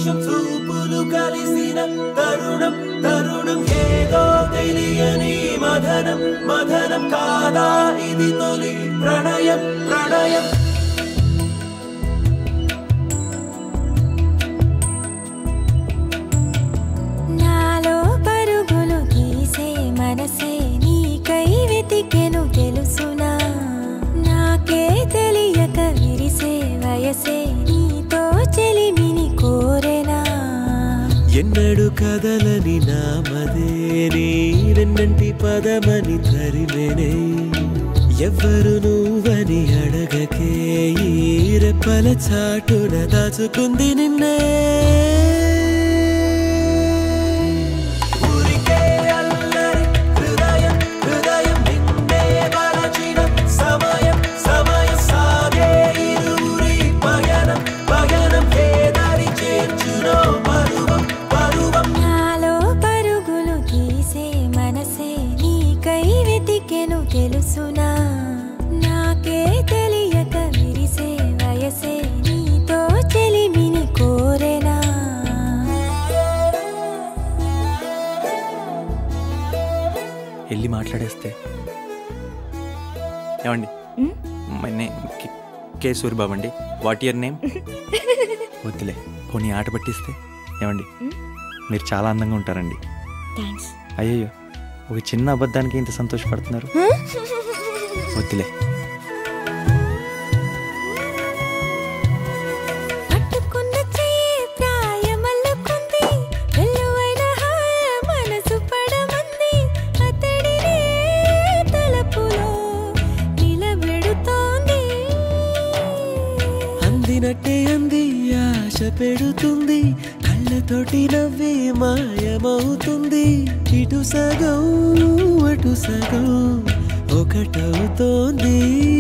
నిమిషం చూపులు కలిసిన తరుణం తరుణం ఏదో తెలియని మదనం మదనం కాదా ఇది తొలి ప్రణయం ప్రణయం నాలో పరుగులు తీసే మనసే నీకై వెతికెను తెలుసునా నాకే తెలియక విరిసే వయసే నీతో చెలిమిని కోరెనా ఎన్నడు కదలని నామదే నీరెన్నంటి పదమని తరిమెనే ఎవ్వరు నువ్వని అడగకే ఈ రెప్పల చాటున దాచుకుంది నిన్నే ఊరికే అల్లరి హృదయం హృదయం నిన్నే వలచిన సమయం సమయం సాగే ఇరువురి పయనం పయనం ఏదారి చేర్చునో పరువం పరువం నాలో పరుగులు తీసే మనసే నీకై వెతికెను తెలుసునా నాకే తెలియక విరిసే వయసే నీతో చెలిమిని కోరెనా వెళ్ళి మాట్లాడేస్తే ఏమండి my name K- K Suribabu అండి వాట్ ఇయర్ నేమ్ వద్దులే పోనీ ఆట పట్టిస్తే ఏమండి మీరు చాలా అందంగా ఉంటారండి థ్యాంక్స్ అయ్యయ్యో ఒక చిన్న అబద్ధానికి ఇంత సంతోషపడుతున్నారు వద్దులే పట్టుకున్న చెయ్యి ప్రాయమల్లుకుంది వెల్లువైన హాయ మనసు పడమంది అతడినే తలపులో నిలబెడుతోంది అందినట్టే అంది ఆశ పెడుతుంది కళ్ళతోటి నవ్వే మాయమవుతుంది ఇటు సగం అటు సగం ఒకటవుతోంది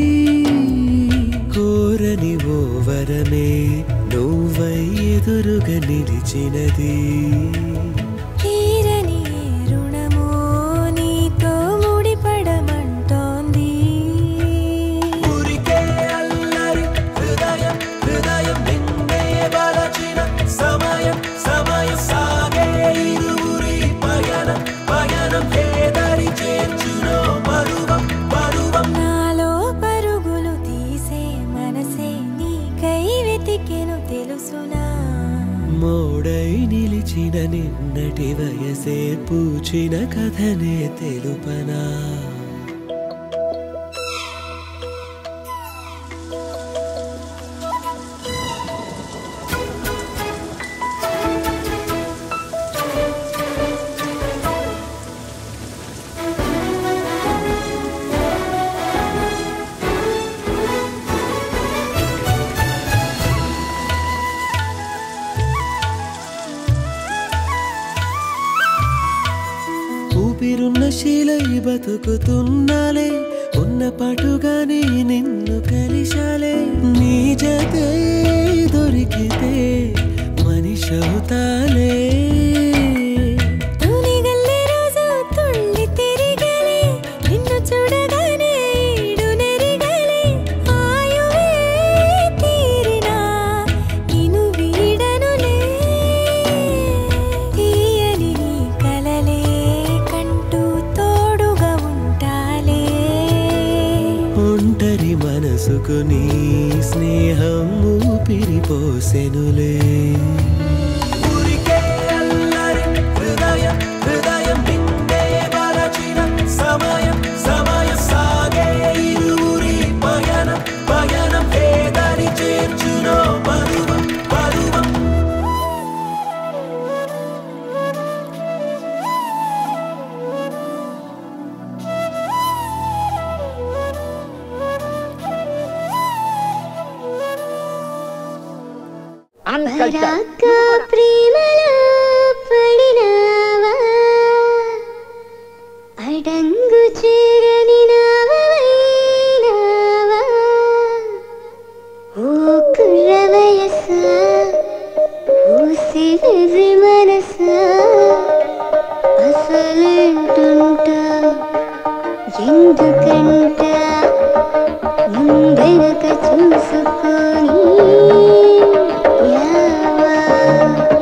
కోరని ఓ వరమే నువ్వై ఎదురుగా నిలిచినది తీరని రుణమో నీతో ముడిపడమంటోంది ఊరికే అల్లరి హృదయం హృదయం నిన్నే వలచిన సమయం సమయం సాగే ఇరువురి పయనం పయనం ఏదరి చేర్చునో పరువం పరువం నాలో పరుగులు తీసే మనసే నీకై వెతికెను తెలుసునా మోడై నిలిచిన నిన్నటి వయసే పూచిన కథనే తెలుపనా ఊపిరున్న శీలై బతుకుతున్నాలే ఉన్న పాటుగానే నిన్ను కలిశాలే నీ జతే దొరికితే మనిషి అవుతాలే తూనిగల్లే రోజు తుళ్ళి తిరిగలే నిన్ను చూడగానే ఈడు నెరిగలే ఆయువే తీరినా నిన్ను వీడనులే తీయని నీ కలలే కంటూ తోడుగా ఉంటాలే ఒంటరి మనసుకు నీ స్నేహం ఊపిరిపోసెనులే ఊరికే అల్లరి హృదయం హృదయం నిన్నే వలచిన సమయం సమయం సాగే ఇరువురి పయనం పయనం ఏదరి చేర్చునో పరువం పరువం పరాక ప్రేమలో పడినావా అడంగు చేరని నావైనావా ఓ కుర్ర వయసా ఓ సిరి మనసా అసలేంటుంటా ఎందుకంట ముందెనక చూసుకొని యావా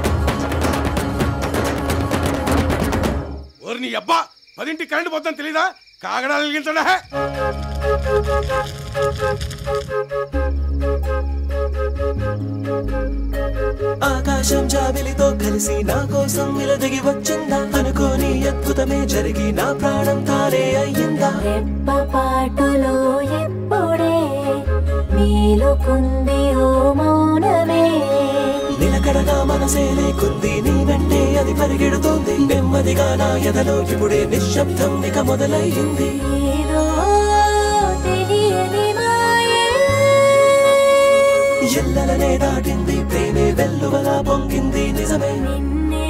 నీ అబ్బా పదింటి కరెంట్ పోతాను తెలీదా కాగడాలు వెలిగించడా ఆకాశం జాబిలితో కలిసి నా కోసం విలదిగి వచ్చిందా అనుకోని అద్భుతమే జరిగి నా ప్రాణం తానే అయ్యిందా పాటులో ఎప్పుడే మేలుకుంది ఓ మౌనమే నిలకడగా మనసే లేకుంది నీ వెంటే అది పరిగెడుతోంది నెమ్మదిగా నా ఎదలో ఇప్పుడే నిశ్శబ్దం ఇక మొదలయ్యింది ఏదో తెలియని మాయే ఎల్లలనే దాటింది ప్రేమే వెల్లువలా పొంగింది నిజమే నిన్నే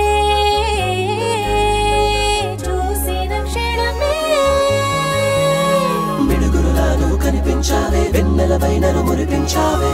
చూసిన క్షణమే మిడుగురులా నువ్వు కనిపించావే వెన్నెలపై నన్ను మురిపించావే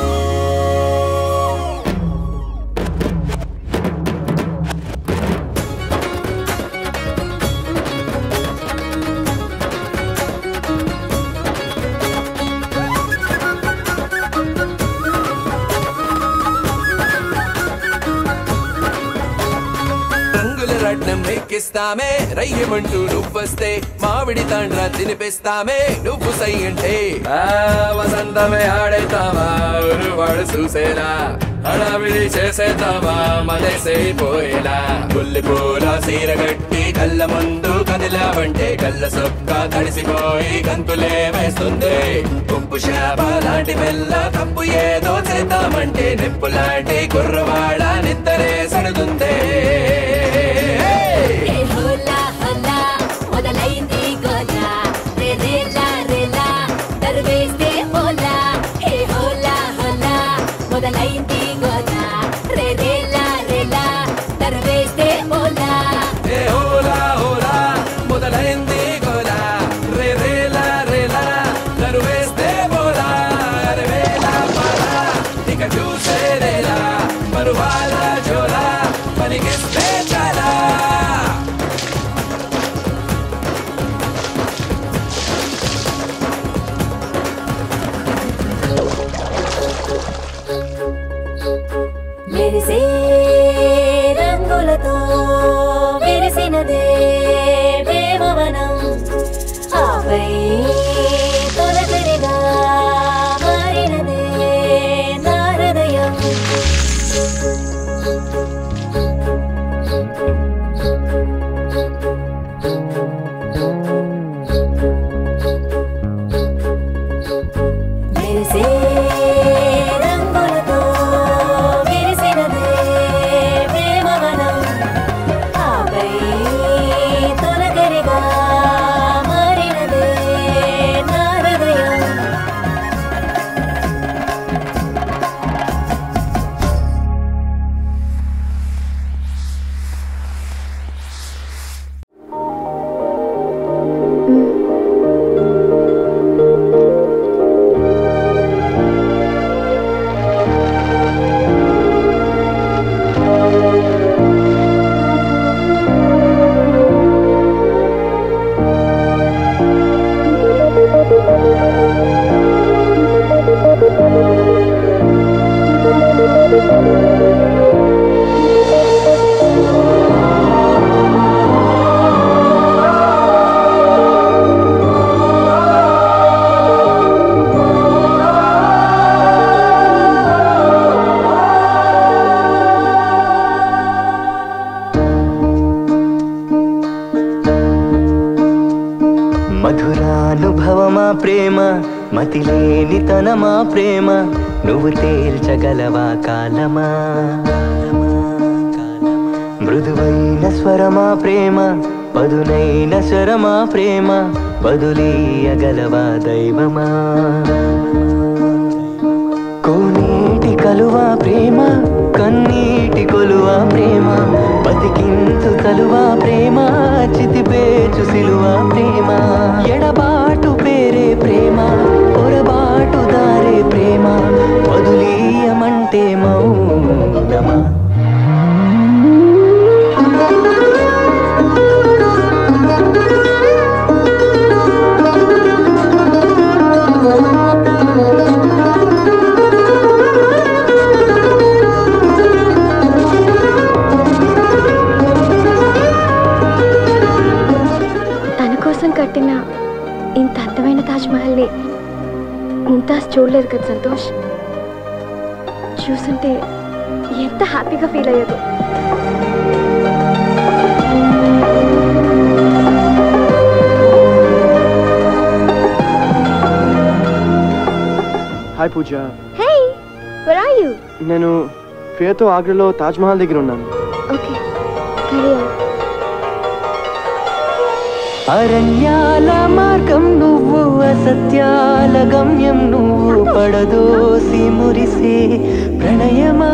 రంగుల రట్నం ఎక్కిస్తామే రయ్యమంటూ నువ్వొస్తే మామిడి తాండ్ర తినిపిస్తామే నువ్వు సై అంటే ఆ, వసంతమే ఆడేతావా వాడు చూసేలా హడావిడి చేసేతావా మదేసైపోయేలా పుల్లి పూల సీర గట్టి కళ్ళ ముందు కదిలావంటే కళ్ళ సొక్క తడిసిపోయి గంతులే వేస్తుంది ఉప్పు శాప లాంటి మెల్ల తప్పు ఏదో చేద్దామంటే నిప్పు లాంటి కుర్రవాడ నిద్దరే సడుతుందే ఏ హోలా హోలా మొదలైంది గోలా రే రేలా రేలా దరువేస్తే హోలా ఏ హోలా హోలా మొదలైంది గోలా రే రేలా రేలా దరువేస్తే హోలా ఏ హోలా హోలా మొదలైంది గోలా రే రేలా రేలా నరువేస్తే బోలా అరే వేలా పాలా ఇక చూసేదేలా పరువాల జోలా పనికిస్తే చాలా మెరిసే రంగులతో విరిసినదే ప్రేమవనం ఆపై తొలకరిగా మారినదే నా హృదయం మెరిసే రంగులతో విరిసినదే ప్రేమవనం ఆపై తొలకరిగా మారినదే నా హృదయం మధురానుభవమా ప్రేమ మతిలేని తనమా ప్రేమ నువ్వు తేల్చగలవా కాలమా మృదువైన స్వరమా ప్రేమ పదునైన స్వరమా ప్రేమ బదులీయగలవా దైవమా కోనేటి కలువా ప్రేమ కన్నీటి కొలువా ప్రేమ బతికించు తలువా ప్రేమ చితిపేచు సిలువా ప్రేమ ఎడబాటు పేరే ప్రేమ పొరబాటు దారే ప్రేమ వదులీయమంటే మౌనమా దేవదాస్ చూడలేదు కదా సంతోష్ చూసుంటే ఎంత హ్యాపీగా ఫీల్ అయ్యేదో hi Pooja hey where are you నేను ప్రియతో ఆగ్రాలో తాజ్ మహల్ దగ్గర ఉన్నాను ఓకే carry on అరణ్యాల మార్గం నువ్వు అసత్యాల గమ్యం నువ్వు పడదోసి మురిసే ప్రణయమా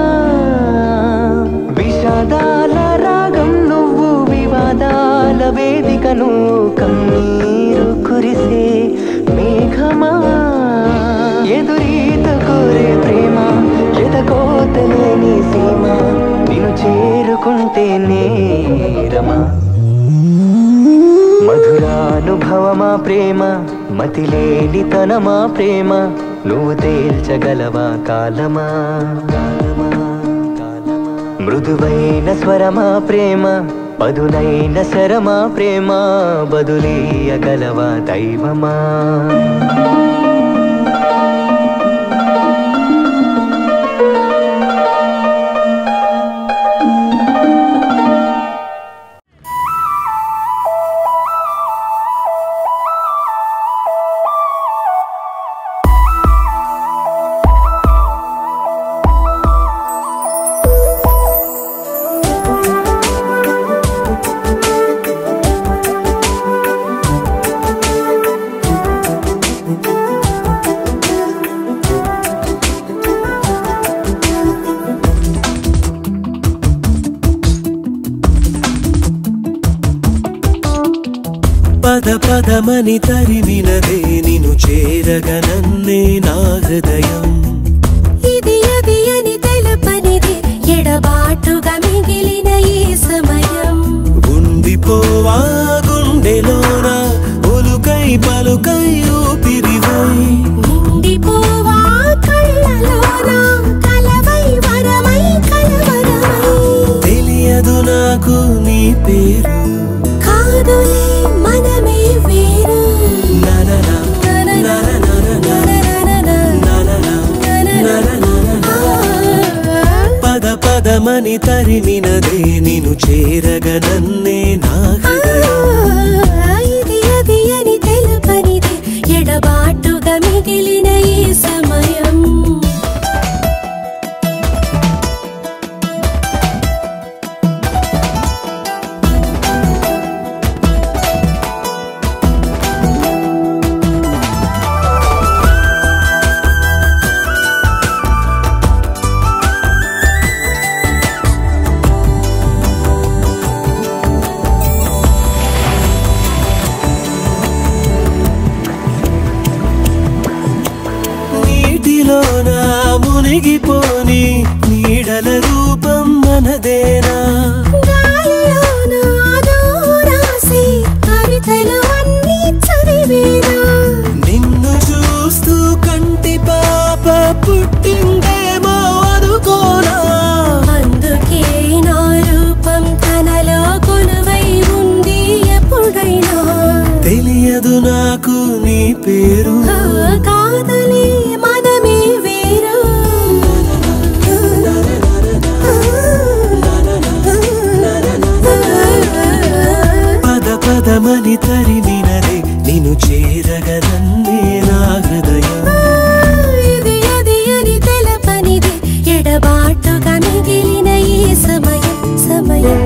విషాదాల రాగం నువ్వు వివాదాల వేదిక నువ్వు కన్నీరు కురిసే మేఘమా ఎదురీత కోరే ప్రేమ ఎదకోతలేని సీమ నిన్ను చేరుకుంటే నేరమా మధురానుభవమా ప్రేమ మతిలేని తనమా ప్రేమ నువ్వు తేల్చగలవా కాలమా మృదువైన స్వరమా ప్రేమ పదునైన శరమా ప్రేమ బదులీయగలవా దైవమా పద పదమని తరిమినదే నిన్ను చేరగనన్నే నా హృదయం ఇది అది అని తెలుపనిది ఎడబాటుగా మిగిలిన ఈ సమయం ఉండిపోవా గుండెలోన ఉలుకై పలుకై ఊపిరివై నిండిపోవా కళ్ళలోన కలవై వరమై కలవరమై తెలియదు నాకు నీ పేరు కాదులే మనమే వేరు నననా, నననా, నననా, పద పదమని తరిమినదే నిన్ను చేరగనన్నే నా ఇది అది అని తెలుపనిది ఎడబాటుగా మిగిలిన ఈ సమయం నీటిలోన మునిగిపోని నీడల రూపం మనదేనా గాలిలోన దూరాసి కవితలు అన్నీ చదివేనా నిన్ను చూస్తూ కంటి పాప పుట్టిందేమో అనుకోనా అందుకే నా రూపం తనలో కొలువై ఉంది ఎప్పుడైనా తెలియదు నాకు నీ పేరు ఆ, కాదులే మనమే వేరు పద పదమని తరిమినదే నిన్ను చేరగనన్నే నా హృదయం ఇది అది అని తెలపనిది ఎడబాటుగా మిగిలిన ఈ సమయం సమయం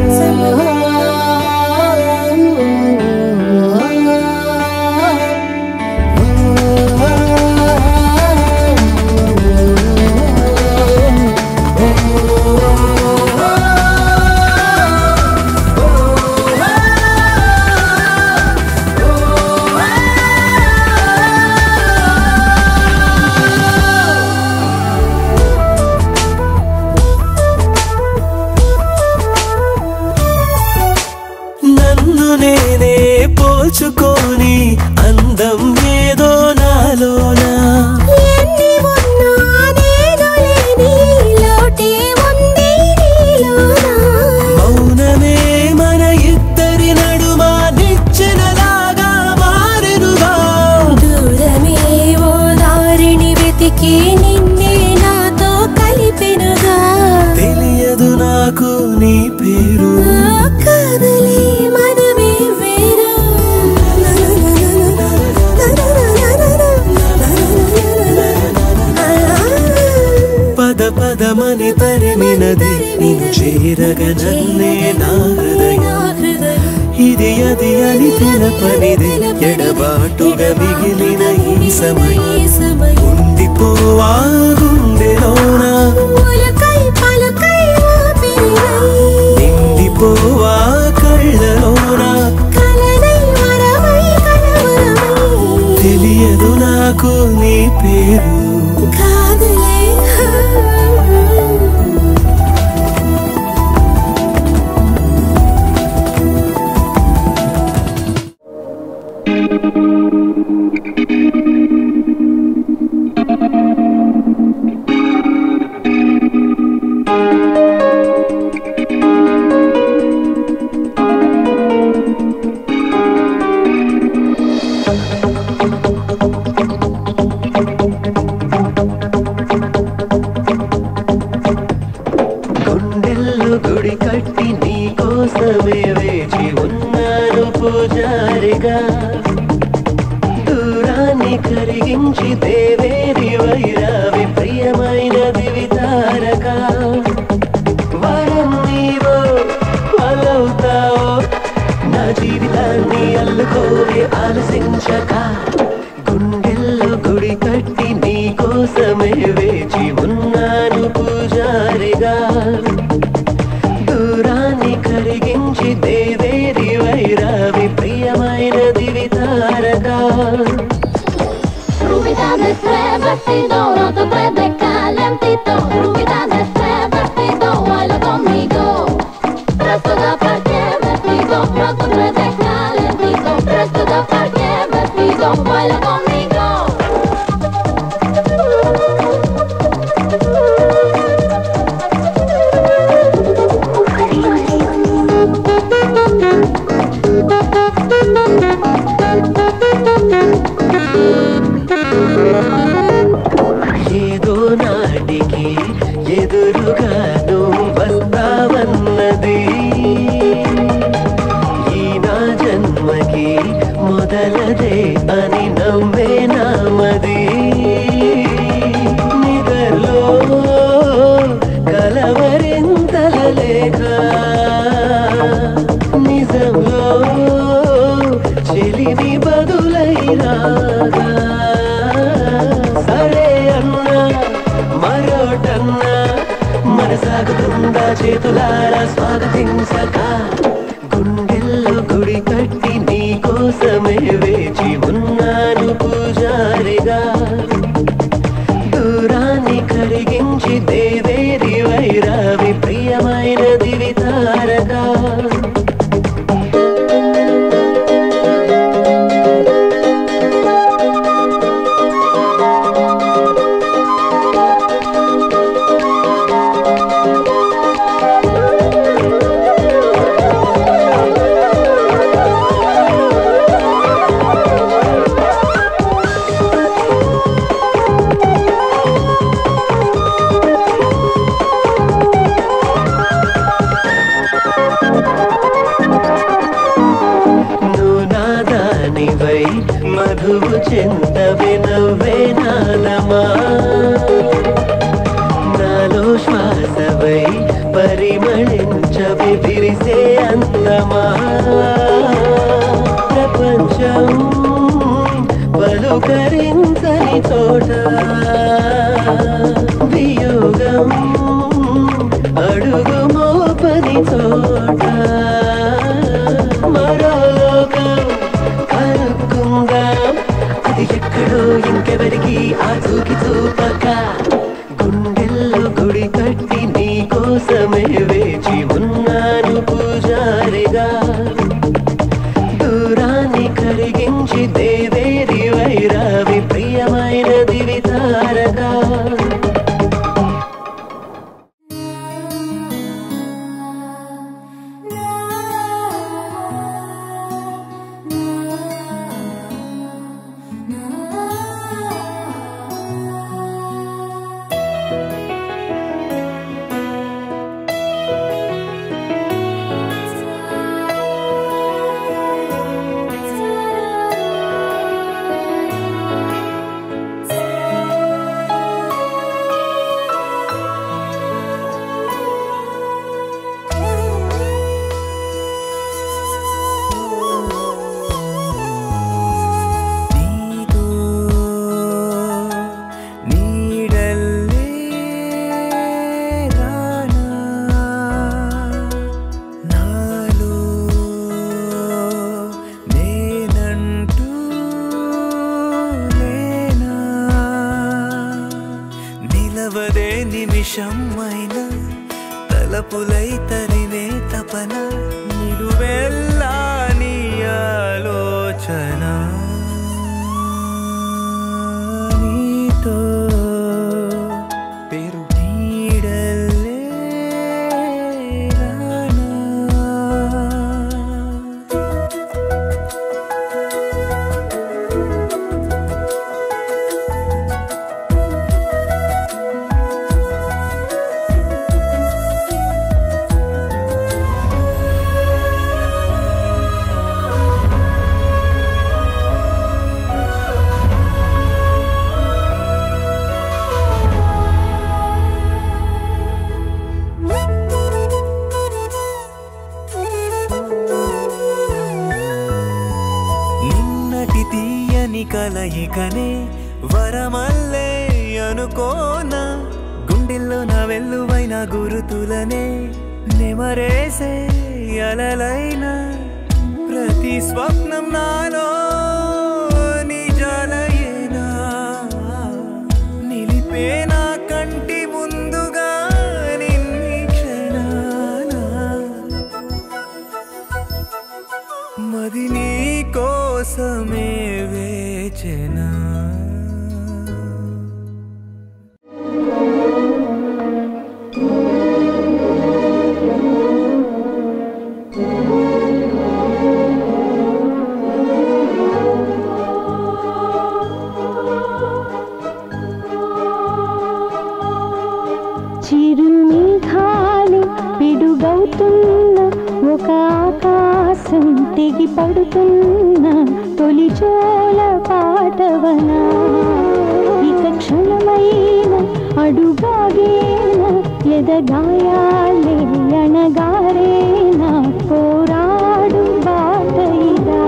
నన్ను నేనే పోల్చుకొని అందం ఏదో నాలోనా ఎన్ని ఉన్నా నేను లేని లోటే ఉంది నీలోనా మౌనమే మన ఇద్దరి నడుమ నిచ్చెనలాగా మారెనుగా దూరమే ఓ దారిని పేరు కాదలే మనమే వేరా పద పదమని తరిమినది నిన్ను చేరగ నన్నే నా హృదయం ఇది అది అని తెలపనిది ఎడబాటుగా మిగిలిన ఈ సమయం ఉండిపోవా గుండెలోన ఉలకై పలకై ఊపిరినై నిండిపోవా కళ్ళలోన కలనై వరమై కలవరమై తెలియదు నాకు నీ పేరు కాదలే గుండెల్లో గుడి కట్టి నీ కోసమే వేచి ఉన్నాను పూజారిగా దూరాన్ని కరిగించి దేవేరి వైరావి ప్రియమైన దివితారక వరం నీవో అలవుతావో నా జీవితాన్ని అల్లుకోవే ఆలసించక గుండెల్లో గుడి కట్టి నీ కోసమే వేచి ఉన్నాను పూజారిగా దూరాన్ని కరిగించి దేవేరి వైరావి ప్రియమైన దివితారగా Rubita de tres vestido, no te puedes calentito. Rubita de tres vestido, baila conmigo. Presto da parque vestido, no te puedes calentito. Presto da parque vestido, baila conmigo. ఏదో నాటికి ఎదురుగాను వస్తావన్నది ఈ నా జన్మకి మొదలదే అని నమ్మే నామది నిదర్లో కలవరింతల లేఖ నిజంలో చెలిమి బదులైనాగా సరే అన్నా మరోటన్నా మనసాగుతుందా చేతులారా స్వాగతించక గుండెల్లో గుడి కట్టి నీ కోసమే వేచి ఉన్నాను పూజారిగా దూరాన్ని కరిగించి దేవేరి వైరావి ప్రియమైన దివితారగా నువ్వు నాదానివై మధువు చెందవి నవ్వే నాదమా నాలో శ్వాసవై పరిమళించవి విరిసే అందమా ప్రపంచం పలుకరించని చోట వియోగం అడుగు మోపని చోట మరో లోకం కనుక్కుందాం అది ఎక్కడో ఇంకెవరికి ఆ చూకి చూపక గుండెల్లో గుడి కట్టి నీ కోసమే వేచి ఉన్నాను పూజారిగా దూరాన్ని కరిగించి దేవేరి వైరావి ప్రియమైన దివితారగా నా కలయికనే వరమల్లే అనుకోనా గుండెల్లో నా వెల్లువైన గురుతులనే నెమరేసే అలలైన ప్రతి స్వప్నం నాలో నిజాలయేనా నిలిపే నా కంటి ముందుగా నిన్ని క్షణాన మది నీ కోసమే వేచెనా చిరుమేఘాలు పిడుగవుతున్న ఒక ఆకాశం తెగి పడుతున్న తొలి చోళ పాటవన ఇక క్షణమైన అడుగాగేన ఎదగాయాలే అణగారేన పోరాడు బాట ఇదా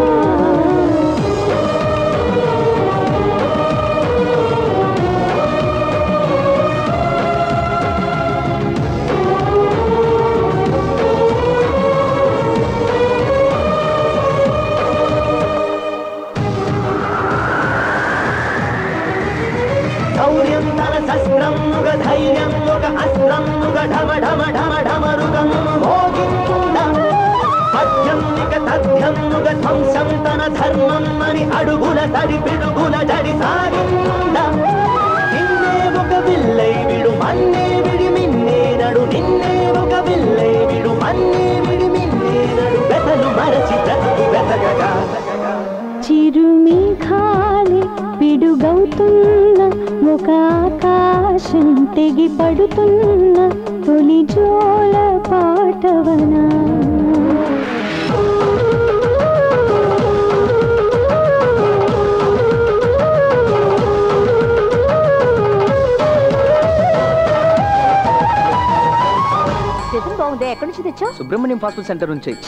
శౌర్యం తన శస్త్రం ఒక ధైర్యం ఒక అస్త్రం ఒక ఢమ ఢమ ఢమ ఢమరుగం మోగించుండ పద్యం ఇక తథ్యం ఒక ధ్వంసం తన ధర్మం అని అడుగుల తడి పిడుగుల జడి సాగించుండ నిన్నే ఒక విల్లై విడు మన్నే విడి మిన్నే నడు నిన్నే ఒక విల్లై విడు మన్నే విడి మిన్నే నడు వెతలు మరచి బ్రతుకు వెతగగా చిరుమేఘాలి పిడుగవుతున్న ఒక ఆకాశం తెగి పడుతున్న తొలి జోల పాటవనా టిఫిన్ బాగుంది ఎక్కడి నుంచి తెచ్చా సుబ్రహ్మణ్యం ఫాస్ట్ ఫుడ్ సెంటర్ నుంచి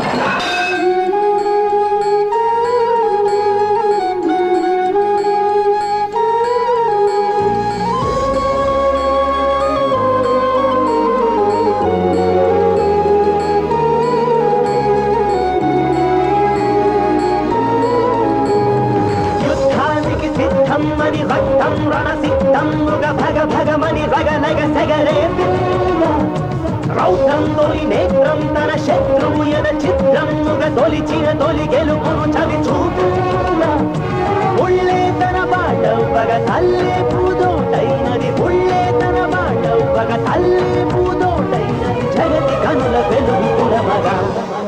యుద్ధానికి సిద్ధం అని రక్తం రణ సిద్ధం ఒక భగ భగమని రగనగ సెగలే పిల్ల. రౌద్రం తొలి నేత్రం తన శత్రువు ఎద చిత్రం ఒక తొలిచిన తొలి గెలుపును చవి చూపుల ఉళ్ళే తన బాటవ్వగ తల్లే పూదోటైనది ఉళ్ళే తన బాటవ్వగ తల్లే పూదోటైనది జగతి కనుల వెలుగు పురమగా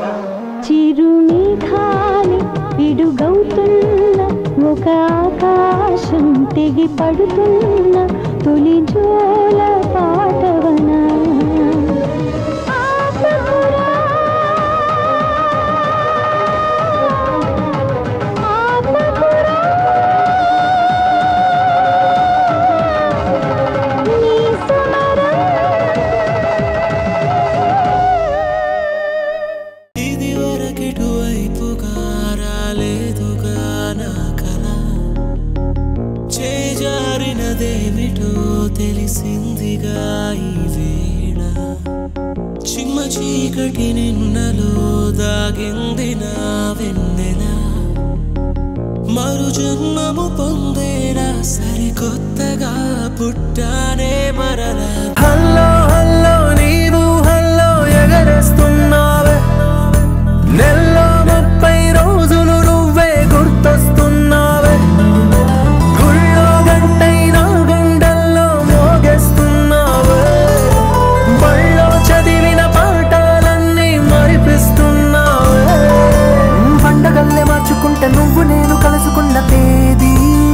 చిరుమేఘాలి పిడుగవుతున్న ఒక ఆకాశం తెగి పడుతున్న తొలి జోల పాటవనా ఇది వరకెటువైపుగా రాలేదుగా నా కల చేజారినదేమిటో తెలిసిందిగా ఈ వేళ చిమ్మ చీకటి నిన్నలో దాగింది నా వెన్నెల మరు జన్మము పొందేలా సరికొత్తగా పుట్టానే మరలా హల్లో హల్లో నీవు హల్లో ఎగరేస్తున్నావే నెల్లో ముప్పై రోజులు నువ్వే గుర్తొస్తున్నావే గుళ్ళో గంటైనా గుండెల్లో మోగేస్తున్నావే బళ్ళో చదివిన పాఠాలన్నీ మరిపిస్తున్నావే పండగల్లే మార్చుకుంటే నువ్వు నేను కలుసుకున్న తేదీ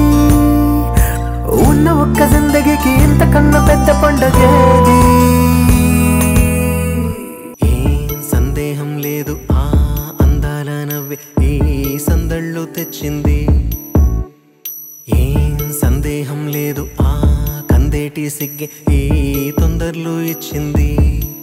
ఉన్న ఒక్క జిందగీకి ఇంతకన్నా పెద్ద పండగేది ఏం సందేహం లేదు ఆ అందాల నవ్వే ఈ సందళ్ళు తెచ్చింది ఏం సందేహం లేదు ఆ కందేటి సిగ్గే ఈ తొందరలు ఇచ్చింది